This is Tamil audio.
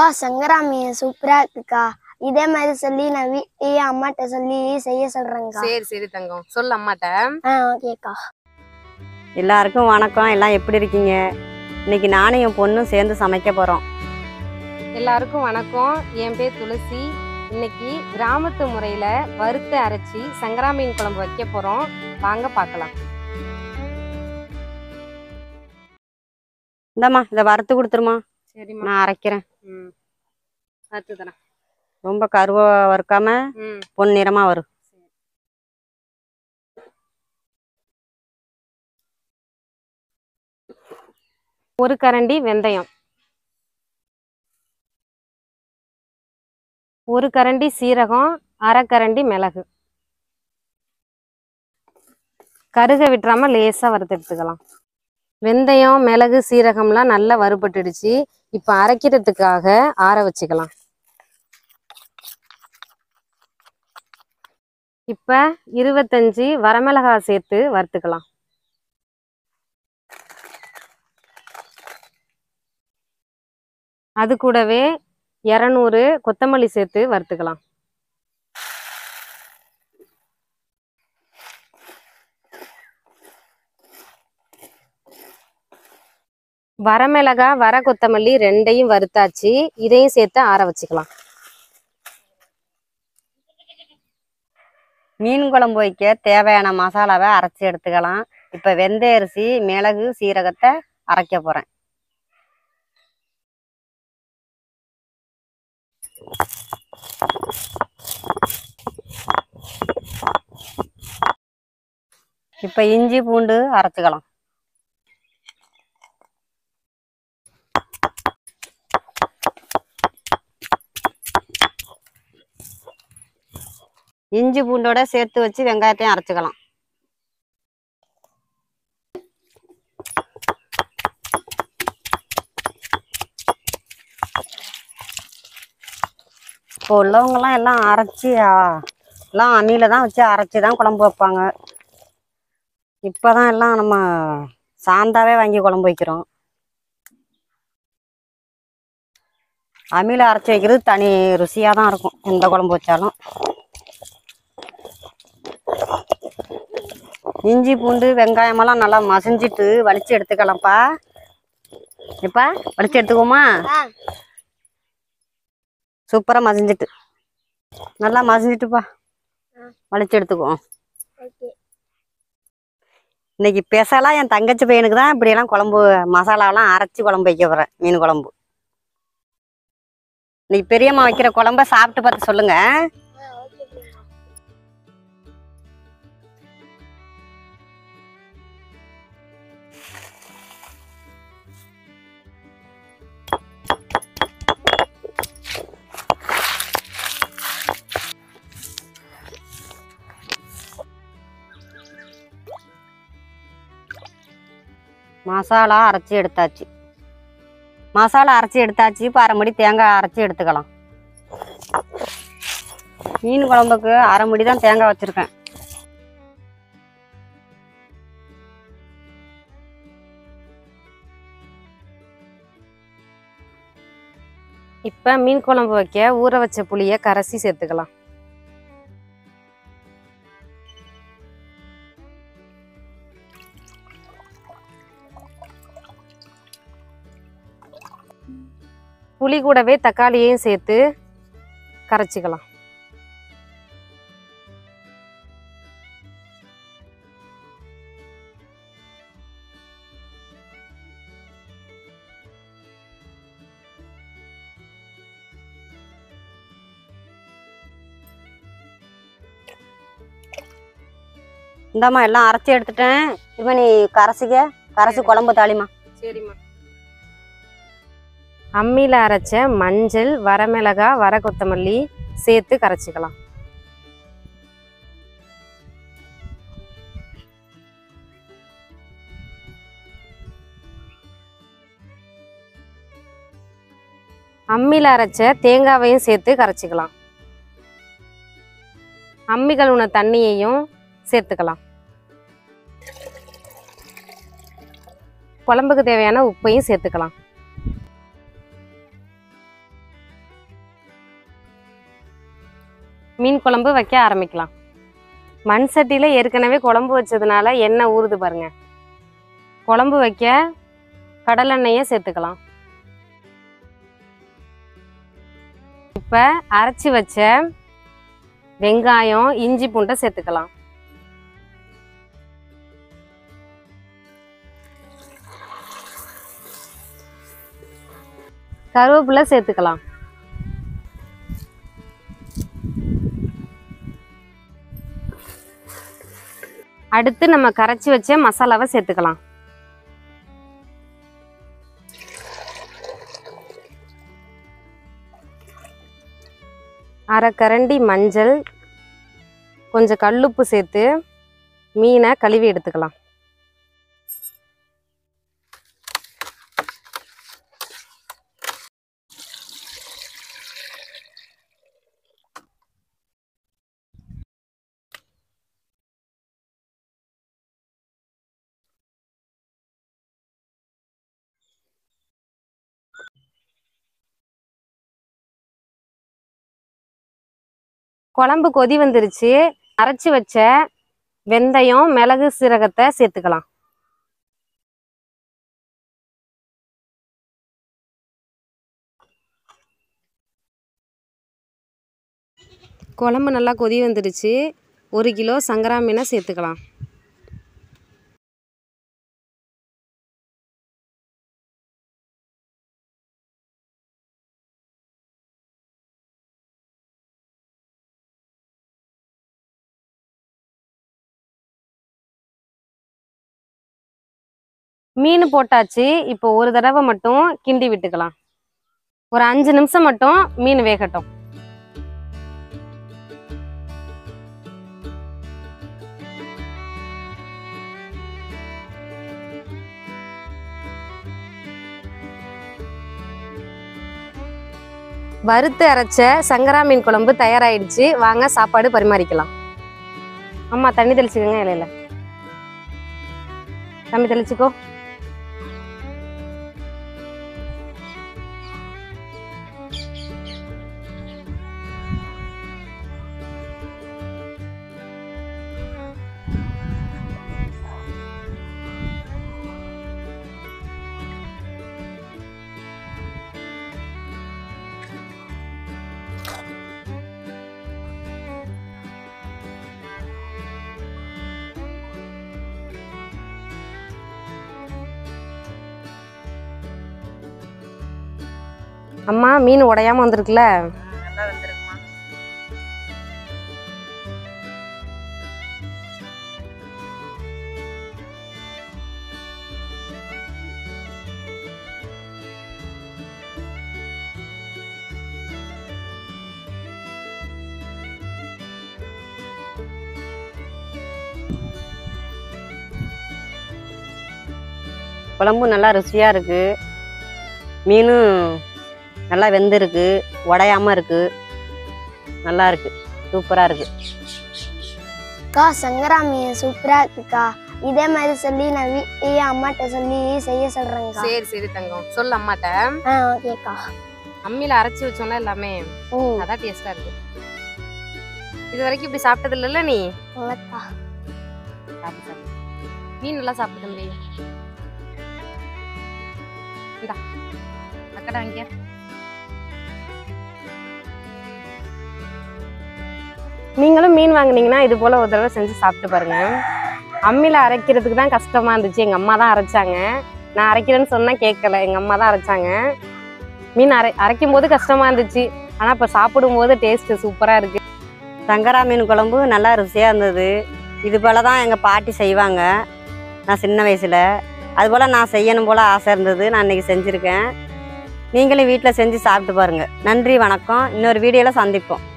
அக்கா சங்கராமிய சூப்பரா இருக்குக்கா இதே மாதிரி சொல்லி நான் வீட்லயே அம்மாட்ட சொல்லி செய்ய சொல்றேங்க்கா சரி சரி தங்கம் சொல்லு அம்மாட்ட ஆ ஓகேக்கா எல்லாருக்கும் வணக்கம் எல்லாம் எப்படி இருக்கீங்க இன்னைக்கு நானும் என் பொண்ணும் சேர்ந்து சமைக்க போறோம் எல்லாருக்கும் வணக்கம் என் பேர் துளசி இன்னைக்கு கிராமத்து முறையில வறுத்து அரைச்சி சங்கரா மீன் குழம்பு வைக்க போறோம் வாங்க பார்க்கலாம் இந்தாம்மா இதை வறுத்து கொடுத்துருமா சரிம்மா நான் அரைக்கிறேன் ம் பார்த்து தரேன் ரொம்ப கருவா வறுக்காம ம் பொன் நிறமா வரும் ஒரு கரண்டி வெந்தயம் ஒரு கரண்டி சீரகம் அரை கரண்டி மிளகு கருக விட்டுறாம லேசா வறுத்து எடுத்துக்கலாம் வெந்தயம் மிளகு சீரகம்லாம் நல்லா வறுபட்டுடுச்சு இப்போ அரைக்கிறதுக்காக ஆற வச்சுக்கலாம் இப்போ இருபத்தஞ்சி வரமிளகாய் சேர்த்து வறுத்துக்கலாம் அது கூடவே இரநூறு கொத்தமல்லி சேர்த்து வறுத்துக்கலாம் வரமிளகா வர கொத்தமல்லி ரெண்டையும் வறுத்தாச்சு இதையும் சேர்த்து ஆற வச்சுக்கலாம் மீன் குழம்பு வைக்க தேவையான மசாலாவை அரைச்சி எடுத்துக்கலாம் இப்போ வெந்தய அரிசி மிளகு சீரகத்தை அரைக்க போறேன் இப்போ இஞ்சி பூண்டு அரைச்சிக்கலாம் இஞ்சி பூண்டோட சேர்த்து வச்சு வெங்காயத்தையும் அரைச்சிக்கலாம் இப்போ உள்ளவங்கெல்லாம் எல்லாம் அரைச்சி ஆ, எல்லாம் அம்மியில தான் வச்சு அரைச்சி தான் குழம்பு வைப்பாங்க இப்போ தான் எல்லாம் நம்ம சாந்தாவே வாங்கி குழம்பு வைக்கிறோம் அம்மியில் அரைச்சி வைக்கிறது தனி ருசியாக தான் இருக்கும் எந்த குழம்பு வச்சாலும் இஞ்சி பூண்டு வெங்காயமெல்லாம் நல்லா மசிஞ்சிட்டு வலிச்சு எடுத்துக்கலாம்ப்பா இப்பா வலிச்சு எடுத்துக்குவோமா ஆ சூப்பராக மசிஞ்சிட்டு நல்லா மசிஞ்சிட்டுப்பா வலிச்சு எடுத்துக்குவோம் ஓகே இன்னைக்கு ஸ்பெஷலாக என் தங்கச்சி பையனுக்கு தான் இப்படியெல்லாம் குழம்பு மசாலாலாம் அரைச்சி குழம்பு வைக்க போகிறேன் மீன் குழம்பு இன்னைக்கு பெரியம்மா வைக்கிற குழம்ப சாப்பிட்டு பார்த்து சொல்லுங்க ஆ ஓகே மசாலா அரைச்சி எடுத்தாச்சு மசாலா அரைச்சி எடுத்தாச்சு இப்போ அரை மடி தேங்காய் அரைச்சி எடுத்துக்கலாம் மீன் குழம்புக்கு அரை மடி தான் தேங்காய் வச்சுருக்கேன் இப்போ மீன் குழம்பு வைக்க ஊற வச்ச புளியை கரைசி சேர்த்துக்கலாம் புளி கூடவே தக்காளியையும் சேர்த்து கரைச்சிக்கலாம் இந்தாம்மா எல்லாம் அரைச்சி எடுத்துட்டேன் இப்போ நீ கரைசிக்க கரைச்சி குழம்பு தாளிமா சரிம்மா அம்மியில் அரைச்ச மஞ்சள் வரமிளகாய் வர கொத்தமல்லி சேர்த்து கரைச்சிக்கலாம் அம்மியில் அரைச்ச தேங்காவையும் சேர்த்து கரைச்சிக்கலாம் அம்மி கழுவுன தண்ணியையும் சேர்த்துக்கலாம் குழம்புக்கு தேவையான உப்பையும் சேர்த்துக்கலாம் மீன் குழம்பு வைக்க ஆரம்பிக்கலாம் மண் சட்டியில் ஏற்கனவே குழம்பு வச்சதுனால எண்ணெய் ஊறுது பாருங்க குழம்பு வைக்க கடலெண்ணெயை சேர்த்துக்கலாம் இப்போ அரைச்சி வச்ச வெங்காயம் இஞ்சி பூண்டை சேர்த்துக்கலாம் கருவேப்பிலை சேர்த்துக்கலாம் அடுத்து நம்ம கரைச்சி வச்ச மசாலாவை சேர்த்துக்கலாம் அரை கரண்டி மஞ்சள் கொஞ்சம் கல்லுப்பு சேர்த்து மீனை கழுவி எடுத்துக்கலாம் குழம்பு கொதி வந்துருச்சு அரைச்சி வச்ச வெந்தயம் மிளகு சீரகத்தை சேர்த்துக்கலாம் குழம்பு நல்லா கொதி வந்துடுச்சு ஒரு கிலோ சங்கரா மீனை சேர்த்துக்கலாம் மீன் போட்டாச்சு இப்போ ஒரு தடவை மட்டும் கிண்டி விட்டுக்கலாம் ஒரு அஞ்சு நிமிஷம் மட்டும் மீன் வேகட்டும் வறுத்து அரைச்ச சங்கரா மீன் குழம்பு தயாராயிடுச்சு வாங்க சாப்பாடு பரிமாறிக்கலாம் அம்மா தண்ணி தெளிச்சுக்கோங்க இலையில தண்ணி தெளிச்சுக்கோ அம்மா மீன் உடையாம வந்திருக்குல்ல நல்லா வந்திருக்குமா குழம்பு நல்லா ருசியாக இருக்குது மீனும் நல்லா வெந்திருக்கு உடையாம இருக்கு நல்லா இருக்கு சூப்பராக இருக்கு அக்கா சங்கரா மீன் சூப்பரா இருக்குக்கா இதே மாதிரி சொல்லி நான் வீட்லயே அம்மாட்ட சொல்லி செய்ய சொல்றேங்க்கா சரி சரி தங்கம் சொல்லு அம்மாட்ட ஆ ஓகேக்கா அம்மியில அரைச்சி வச்சோம்ல எல்லாமே ம் அதான் டேஸ்டா இருக்கு இது வரைக்கும் இப்படி சாப்பிட்டது இல்லைல்ல நீ இல்லக்கா சாப்பிடு சாப்பிடு மீன் நல்லா சாப்பிடு தம்பி இந்தா அக்கடா இங்க நீங்களும் மீன் வாங்குனீங்கன்னா இது போல ஒரு தடவை செஞ்சு சாப்பிட்டு பாருங்க அம்மியில அரைக்கிறதுக்கு தான் கஷ்டமா இருந்துச்சு எங்க அம்மா தான் அரைச்சாங்க நான் அரைக்கிறேன்னு சொன்னா கேட்கல எங்க அம்மா தான் அரைச்சாங்க மீன் அரை அரைக்கும் போது கஷ்டமா இருந்துச்சு ஆனா இப்ப சாப்பிடும் போது டேஸ்ட் சூப்பரா இருக்கு சங்கரா மீன் குழம்பு நல்லா ருசியாக இருந்தது இது போல தான் எங்கள் பாட்டி செய்வாங்க நான் சின்ன வயசில் அதுபோல் நான் செய்யணும் போல் ஆசை இருந்தது நான் இன்னைக்கு செஞ்சுருக்கேன் நீங்களும் வீட்டில் செஞ்சு சாப்பிட்டு பாருங்கள் நன்றி வணக்கம் இன்னொரு வீடியோவில் சந்திப்போம்